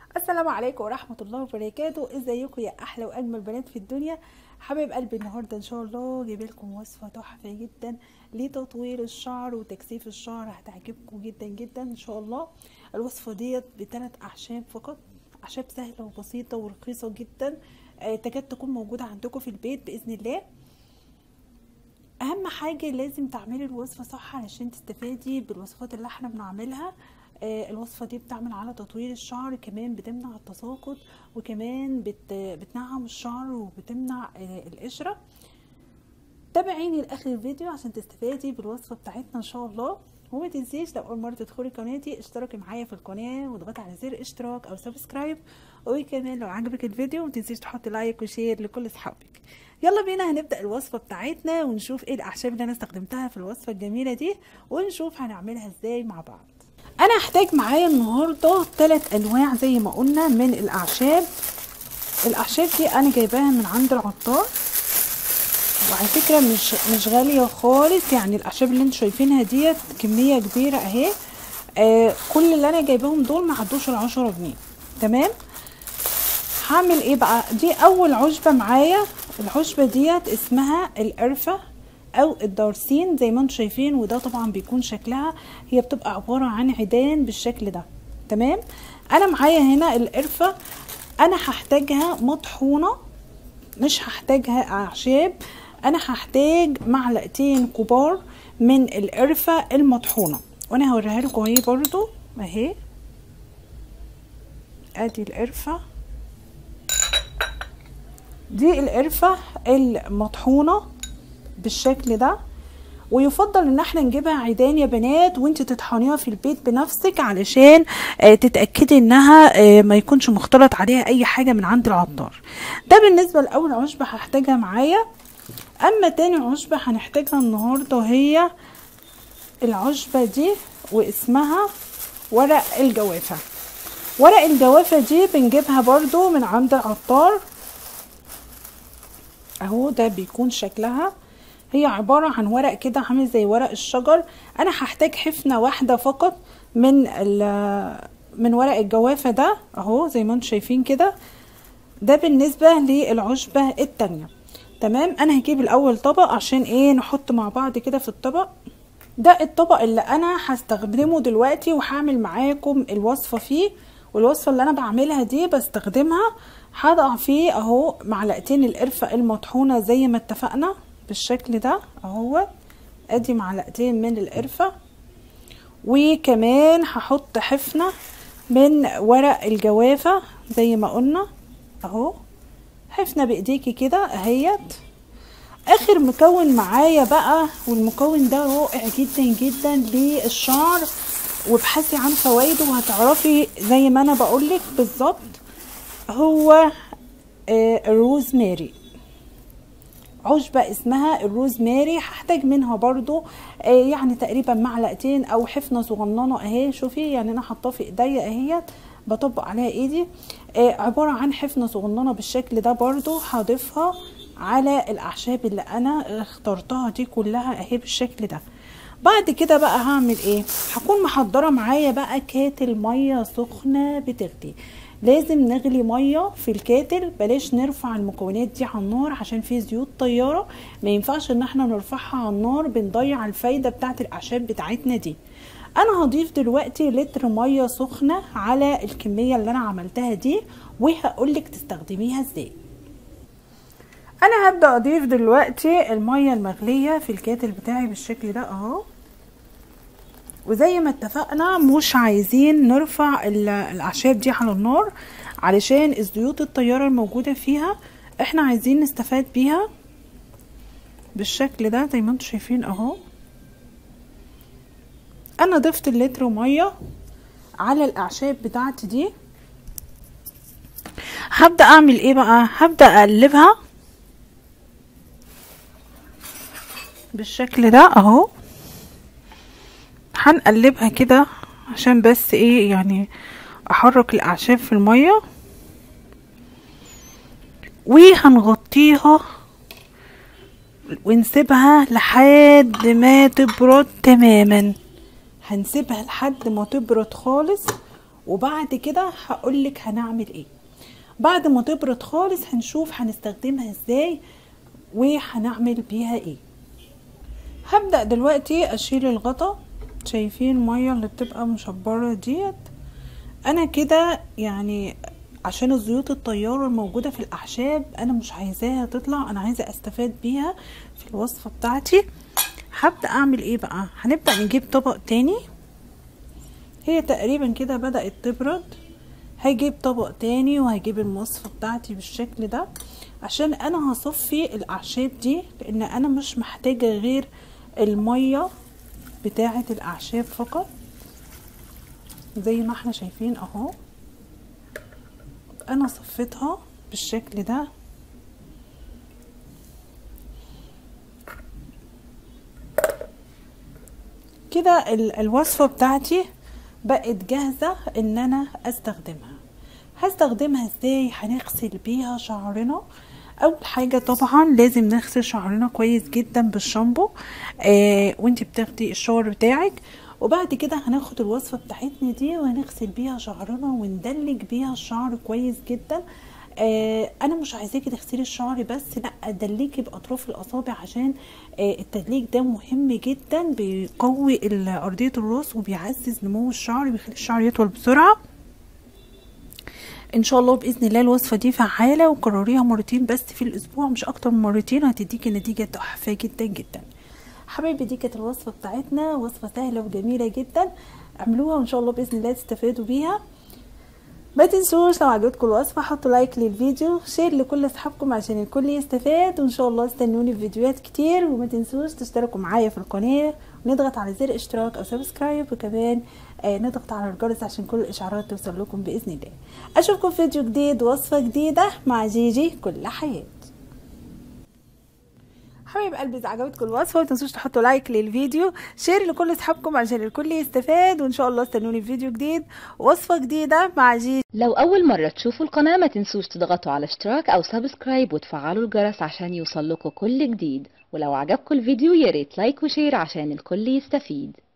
السلام عليكم ورحمة الله وبركاته ازيكم يا احلى واجمل بنات في الدنيا حبايب قلبي النهارده ان شاء الله جايب لكم وصفة تحفة جدا لتطوير الشعر وتكثيف الشعر هتعجبكم جدا جدا ان شاء الله الوصفة ديت بثلاث اعشاب فقط اعشاب سهلة وبسيطة ورخيصة جدا آه، تكاد تكون موجودة عندكم في البيت باذن الله اهم حاجه لازم تعملي الوصفه صح علشان تستفادي بالوصفات اللي احنا بنعملها آه الوصفه دي بتعمل على تطوير الشعر كمان بتمنع التساقط وكمان بت بتنعم الشعر وبتمنع آه القشره تابعيني لاخر الفيديو عشان تستفادي بالوصفه بتاعتنا ان شاء الله وما تنسيش لو اول مره تدخلي قناتي اشتركي معايا في القناه واضغطي على زر اشتراك او سبسكرايب وكمان لو عجبك الفيديو ما تنسيش تحطي لايك وشير لكل اصحابك يلا بينا هنبدا الوصفه بتاعتنا ونشوف ايه الاعشاب اللي انا استخدمتها في الوصفه الجميله دي ونشوف هنعملها ازاي مع بعض انا هحتاج معايا النهارده ثلاث انواع زي ما قلنا من الاعشاب الاعشاب دي انا جايباها من عند العطار وعلى فكره مش مش غاليه خالص يعني الاعشاب اللي انتوا شايفينها ديت كميه كبيره اهي آه كل اللي انا جايباهم دول ما عدوش العشرة جنيه تمام هعمل ايه بقى دي اول عشبه معايا العشبه ديت اسمها القرفه او الدارسين زي ما انتم شايفين وده طبعا بيكون شكلها هي بتبقى عباره عن عيدان بالشكل ده تمام انا معايا هنا القرفه انا هحتاجها مطحونه مش هحتاجها اعشاب انا هحتاج معلقتين كبار من القرفه المطحونه وانا هوريها لكم اهي برضو اهي ادي القرفه دي القرفة المطحونة بالشكل ده ويفضل ان احنا نجيبها عيدان يا بنات وانت تطحنيها في البيت بنفسك علشان اه تتاكدي انها اه ما يكونش مختلط عليها اي حاجه من عند العطار ده بالنسبه لاول عشبه هحتاجها معايا اما تاني عشبه هنحتاجها النهارده هي العشبه دي واسمها ورق الجوافه ورق الجوافه دي بنجيبها برضو من عند العطار اهو ده بيكون شكلها هي عبارة عن ورق كده عامل زي ورق الشجر انا هحتاج حفنة واحدة فقط من من ورق الجوافة ده اهو زي ما انتم شايفين كده ده بالنسبة للعشبة التانية تمام انا هجيب الاول طبق عشان ايه نحط مع بعض كده في الطبق ده الطبق اللي انا هستخدمه دلوقتي وهعمل معاكم الوصفة فيه والوصفة اللي انا بعملها دي بستخدمها هضع فيه اهو معلقتين القرفة المطحونة زي ما اتفقنا بالشكل ده اهو ادي معلقتين من القرفة وكمان هحط حفنة من ورق الجوافة زي ما قلنا اهو حفنة بايديكي كده اهيت اخر مكون معايا بقى والمكون ده رائع جدا جدا للشعر وابحثي عن فوائده وهتعرفي زي ما انا بقولك بالظبط هو الروزماري عشبة اسمها الروزماري هحتاج منها برضو يعني تقريبا معلقتين او حفنة صغننة اهي شوفي يعني انا حطاه في ايديا اهيت بطبق عليها ايدي عبارة عن حفنة صغننة بالشكل ده برضو هضيفها على الاعشاب اللي انا اخترتها دي كلها اهي بالشكل ده بعد كده بقى هعمل ايه هكون محضره معايا بقى كاتل ميه سخنه بتغلي لازم نغلي ميه في الكاتل بلاش نرفع المكونات دي على النار عشان في زيوت طياره ما ينفعش ان احنا نرفعها على النار بنضيع الفايده بتاعت الاعشاب بتاعتنا دي انا هضيف دلوقتي لتر ميه سخنه على الكميه اللي انا عملتها دي وهقولك تستخدميها ازاي انا هبدا اضيف دلوقتي الميه المغليه في الكاتل بتاعي بالشكل ده اهو وزي ما اتفقنا مش عايزين نرفع الاعشاب دي على النار علشان الزيوت الطياره الموجوده فيها احنا عايزين نستفاد بيها بالشكل ده زي ما انتم شايفين اهو انا ضفت اللتر ميه على الاعشاب بتاعتي دي هبدا اعمل ايه بقى هبدا اقلبها بالشكل ده اهو هنقلبها كده عشان بس ايه يعني احرك الاعشاب في المية وهنغطيها ونسيبها لحد ما تبرد تماما هنسيبها لحد ما تبرد خالص وبعد كده هقولك هنعمل ايه بعد ما تبرد خالص هنشوف هنستخدمها ازاي وهنعمل بيها ايه هبدأ دلوقتي اشيل الغطا شايفين المية اللي بتبقى مشبرة ديت انا كده يعني عشان الزيوت الطيارة الموجودة في الاعشاب انا مش عايزاها تطلع انا عايزة استفاد بيها في الوصفة بتاعتي هبدأ اعمل ايه بقى هنبدأ نجيب طبق تاني هي تقريبا كده بدأت تبرد هجيب طبق تاني وهجيب الوصفة بتاعتي بالشكل ده عشان انا هصفي الاعشاب دي لان انا مش محتاجة غير المية بتاعة الاعشاب فقط زي ما احنا شايفين اهو انا صفيتها بالشكل ده كده الوصفة بتاعتي بقت جاهزة ان انا استخدمها هستخدمها ازاي هنغسل بيها شعرنا اول حاجه طبعا لازم نغسل شعرنا كويس جدا بالشامبو آه وانت بتاخدي الشاور بتاعك وبعد كده هناخد الوصفه بتاعتنا دي وهنغسل بيها شعرنا وندلج بيها الشعر كويس جدا آه انا مش عايزاكي تغسلي الشعر بس لا دليكي باطراف الاصابع عشان آه التدليك ده مهم جدا بيقوي ارضيه الراس وبيعزز نمو الشعر بيخلي الشعر يطول بسرعه ان شاء الله باذن الله الوصفه دي فعاله وكرريها مرتين بس في الاسبوع مش اكتر من مرتين هتديكي نتيجه تحفه جدا جدا حبايبي دي كانت الوصفه بتاعتنا وصفه سهله وجميله جدا اعملوها وان شاء الله باذن الله تستفادوا بيها ما تنسوش لو عجبتكم الوصفه حطوا لايك للفيديو شير لكل اصحابكم عشان الكل يستفاد وان شاء الله استنوني في فيديوهات كتير وما تنسوش تشتركوا معايا في القناه ونضغط على زر اشتراك او سبسكرايب وكمان آه نضغط على الجرس عشان كل الاشعارات توصل لكم باذن الله اشوفكم في فيديو جديد وصفه جديده مع جيجي كل حياه حبايب قلبي اذا عجبتكم الوصفه ما تنسوش تحطوا لايك للفيديو شير لكل اصحابكم عشان الكل يستفاد وان شاء الله استنوني في فيديو جديد وصفه جديده مع جيجي لو اول مره تشوفوا القناه ما تنسوش تضغطوا على اشتراك او سبسكرايب وتفعلوا الجرس عشان يوصل لكم كل جديد ولو عجبكم الفيديو ياريت لايك وشير عشان الكل يستفيد